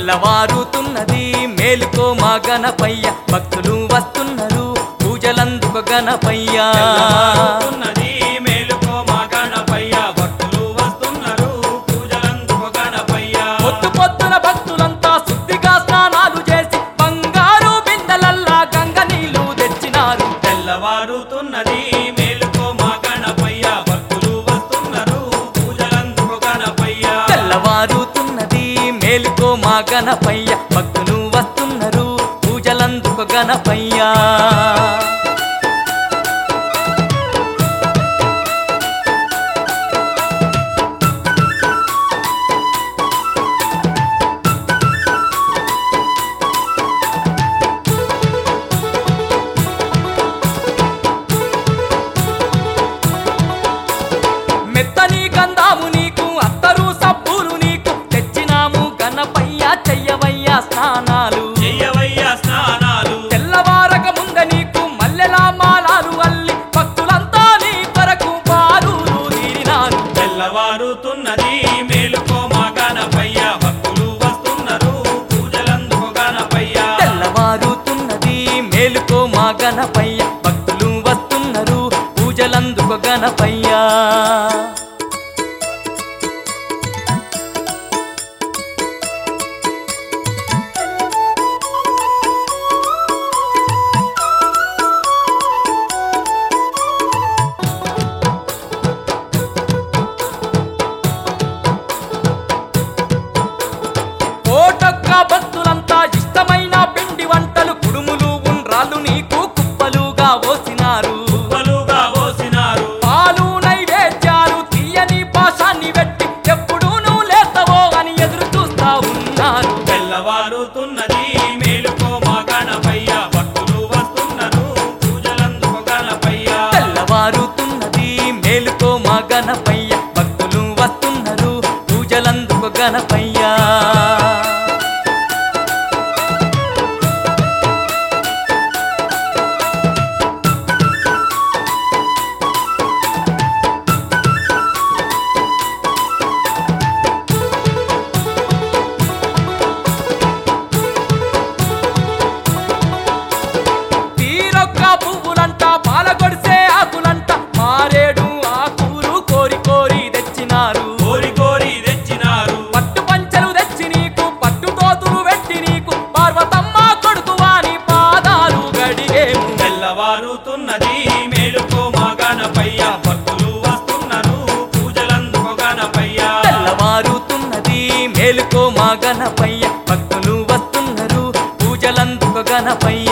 తెల్లవారుతున్నది మేలుకో మా గణపయ్య భక్తులు వస్తున్నారు పూజలందుకు గణపయ్య ఉన్నది మేలుకో మా గణపయ్య భక్తులు వస్తున్నారు పూజలందుకు గణపయ్య పొద్దు పొద్దున భక్తులంతా శుద్ధిగా స్నానాలు చేసి బంగారు బిందెలల్లా గంగ నీళ్లు తెచ్చినారు తెల్లవారుతున్నది మేలుకో మా గణపయ్య భక్తులు వస్తున్నారు పూజలందుకు గణపయ్య తెల్లవారుతున్నది మేలుకో మా గణపయ్య భక్తులు వస్తున్నారు పూజలందుకు గణపయ్య మెత్తని గంధాము నీకు అత్తరు సబ్బులు నీకు తెచ్చినాము గణపయ్య చెయ్యవయ్య స్నానాలు చెయ్యవయ్య స్నానాలు తెల్లవారక ముంద నీకు మల్లెల మాలాలు అల్లి భక్తులంతా నీ కొరకు బారులు తీరినారు తెల్లవారుతున్నది మేలుకో మా గణపయ్య భక్తులు వస్తున్నారు పూజలందుకు గణపయ్య తెల్లవారుతున్నది మేలుకో మా గణపయ్య భక్తులు వస్తున్నారు పూజలందుకు గణపయ్య కోటొక్క భక్తులంతా ఇష్టమైన పిండి వంటలు కుడుములు ఉండ్రాళ్ళు నీకు కుప్పలుగా పోసినారు కుప్పలుగా పోసినారు పాలు నైవేద్యాలు తీయని పాశాన్ని పెట్టి ఎప్పుడు నువ్వు లేస్తావో అని ఎదురు చూస్తా ఉన్నారు తెల్లవారుతున్నది మేలుకో మా గణపయ్య భక్తులు వస్తున్నారు పూజలందుకు గణపయ్య తెల్లవారుతున్నది మేలుకో మా గణపయ్య భక్తులు వస్తున్నారు పూజలందుకు గణపయ్య తీరొక్క పువ్వులంట పాలగొడిసే ఆకులంట మారేడు ఆకులు కోరి కోరి తెచ్చినారు కోరి కోరి తెచ్చినారు పట్టు పంచలు తెచ్చి నీకు పట్టు తోతులు పెట్టి నీకు పార్వతమ్మ కొడుకు వాని పాదాలు గడిగేము తెల్లవారుతున్నది మేలుకో మా గణపయ్య భక్తులు వస్తున్నారు పూజలందుకు గణపయ్య తెల్లవారుతున్నది మేలుకో మా గణపయ్య భక్తులు వస్తున్నారు పూజలందుకు గణపయ్య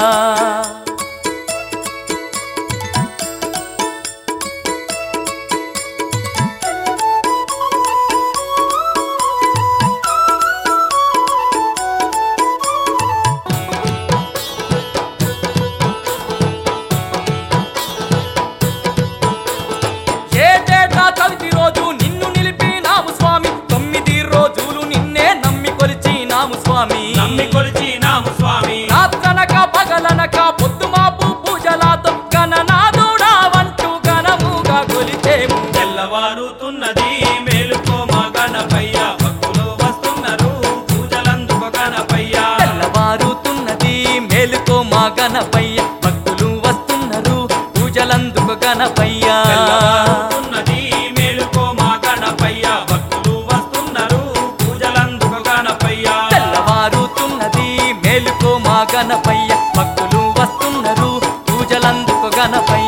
ఏటేటా చవితి రోజు నిన్ను నిలిపినాము స్వామి తొమ్మిది రోజులు నిన్నే నమ్మి కొలిచినాము స్వామి నమ్మి కొలిచినాము స్వామి రాత్రనక పగలనక పొద్దుమాపు పూజలాతో గణనాథుడా వంటూ ఘనముగా కొలిచేము తెల్లవారుతున్నది మేలుకో మా గణపయ్య భక్తులు వస్తున్నారు పూజలందుకు గణపయ్య తెల్లవారుతున్నది మేలుకో మా గణపయ్య భక్తులు వస్తున్నారు పూజలందుకు గణపయ్య తెల్లవారుతున్నది మేలుకో మా గణపయ్య భక్తులు వస్తున్నారు పూజలందుకు గణపయ్య తెల్లవారుతున్నది మేలుకో మా గణపయ్య భక్తులు వస్తున్నారు పూజలందుకు గణపయ్య